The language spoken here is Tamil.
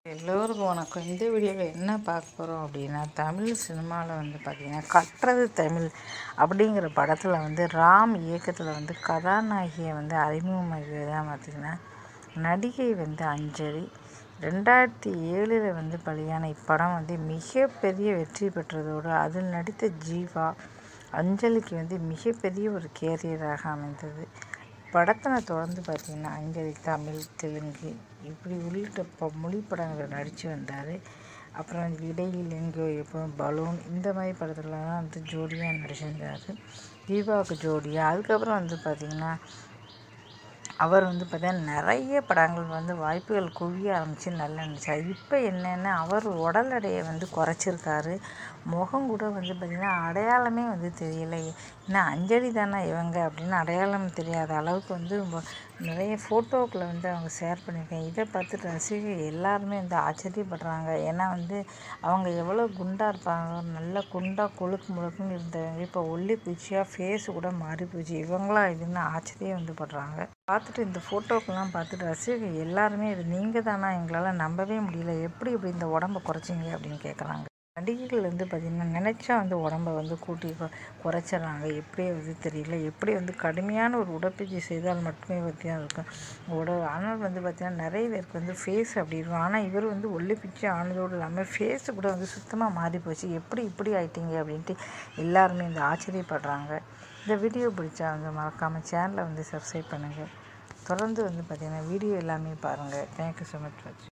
எல்லோருக்கும் வணக்கம் இந்த வீடியோவில் என்ன பார்க்க போகிறோம் அப்படின்னா தமிழ் சினிமாவில் வந்து பார்த்திங்கன்னா கட்டுறது தமிழ் அப்படிங்கிற படத்தில் வந்து ராம் இயக்கத்தில் வந்து கதாநாயகியை வந்து அறிமுகமாகிறது தான் பார்த்திங்கன்னா நடிகை வந்து அஞ்சலி ரெண்டாயிரத்தி ஏழில் வந்து பலியான இப்படம் வந்து மிகப்பெரிய வெற்றி பெற்றதோடு அதில் நடித்த ஜீவா அஞ்சலிக்கு வந்து மிகப்பெரிய ஒரு கேரியராக அமைந்தது படத்தில் தொடர்ந்து பார்த்திங்கன்னா அஞ்சலி தமிழ் தெலுங்கு இப்படி உள்ளிட்ட ப மொழி படங்களில் நடித்து வந்தார் அப்புறம் இடையில் எங்கோ எப்போ பலூன் இந்த மாதிரி படத்துலலாம் வந்து ஜோடியாக நடிச்சிருந்தார் தீபாவுக்கு ஜோடியாக அதுக்கப்புறம் வந்து பார்த்திங்கன்னா அவர் வந்து பார்த்தீங்கன்னா நிறைய படங்கள் வந்து வாய்ப்புகள் குவிய ஆரம்பித்து நல்லா நடிச்சார் இப்போ என்னென்னா அவர் உடல் எடையை வந்து குறைச்சிருக்காரு முகம் கூட வந்து பார்த்திங்கன்னா அடையாளமே வந்து தெரியலை என்ன அஞ்சலி தானே இவங்க அப்படின்னு அடையாளம் தெரியாத அளவுக்கு வந்து ரொம்ப நிறைய ஃபோட்டோக்களை வந்து அவங்க ஷேர் பண்ணியிருக்காங்க இதை பார்த்துட்டு ரசிகர்கள் எல்லாருமே வந்து ஆச்சரியப்படுறாங்க ஏன்னா வந்து அவங்க எவ்வளோ குண்டாக இருப்பாங்க நல்லா குண்டாக கொழுக்கு முழுக்குன்னு இருந்தவங்க இப்போ ஒல்லி பூச்சியாக ஃபேஸ் கூட மாறி போச்சு இவங்களாம் இதுன்னு ஆச்சரியம் வந்து படுறாங்க பார்த்துட்டு இந்த ஃபோட்டோக்கெல்லாம் பார்த்துட்டு ரசிகர்கள் எல்லாருமே இது நீங்கள் தானா எங்களால் நம்பவே முடியல எப்படி இப்படி இந்த உடம்ப குறைச்சிங்க அப்படின்னு கேட்குறாங்க நடிகைகள் வந்து பார்த்திங்கன்னா நினச்சா வந்து உடம்ப வந்து கூட்டி குறைச்சிட்றாங்க எப்படி வந்து தெரியல எப்படி வந்து கடுமையான ஒரு உடற்பயிற்சி செய்தால் மட்டுமே பற்றியாக இருக்கும் உட ஆனால் வந்து பார்த்திங்கன்னா நிறைய பேருக்கு வந்து ஃபேஸ் அப்படி இருக்கும் ஆனால் இவர் வந்து ஒல்லி பிச்சு ஆனதோடு இல்லாமல் ஃபேஸு கூட வந்து சுத்தமாக மாறி போச்சு எப்படி இப்படி ஆயிட்டீங்க அப்படின்ட்டு எல்லாருமே இந்த ஆச்சரியப்படுறாங்க இந்த வீடியோ பிடிச்சா வந்து மறக்காமல் சேனலை வந்து சப்ஸ்கிரைப் பண்ணுங்கள் தொடர்ந்து வந்து பார்த்திங்கன்னா வீடியோ எல்லாமே பாருங்கள் தேங்க்யூ ஸோ மச் வாட்ச்